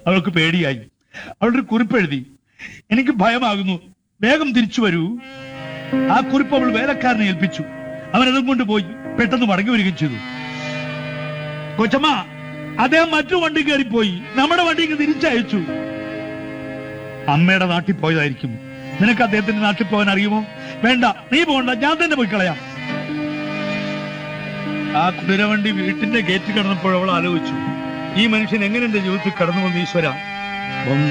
അവൾക്ക് പേടിയായി അവളൊരു കുറിപ്പ് എഴുതി എനിക്ക് ഭയമാകുന്നു വേഗം തിരിച്ചു വരൂ ആ കുറിപ്പ് അവൾ വേലക്കാരനെ ഏൽപ്പിച്ചു അവൻ അതും കൊണ്ടുപോയി പെട്ടെന്ന് മടങ്ങി വരികയും ചെയ്തു കൊച്ചമ്മ അദ്ദേഹം മറ്റു വണ്ടി കയറിപ്പോയി നമ്മുടെ വണ്ടിക്ക് തിരിച്ചയച്ചു അമ്മയുടെ നാട്ടിൽ പോയതായിരിക്കും നിനക്ക് അദ്ദേഹത്തിന്റെ നാട്ടിൽ പോകാൻ അറിയുമോ വേണ്ട നീ പോകണ്ട ഞാൻ തന്നെ പോയി കളയാം ആ കുതിരവണ്ടി വീട്ടിന്റെ ഗേറ്റ് കടന്നപ്പോൾ അവൾ ആലോചിച്ചു ഈ മനുഷ്യൻ എങ്ങനെ എന്റെ ജീവിതത്തിൽ കടന്നു വന്നു ഈശ്വര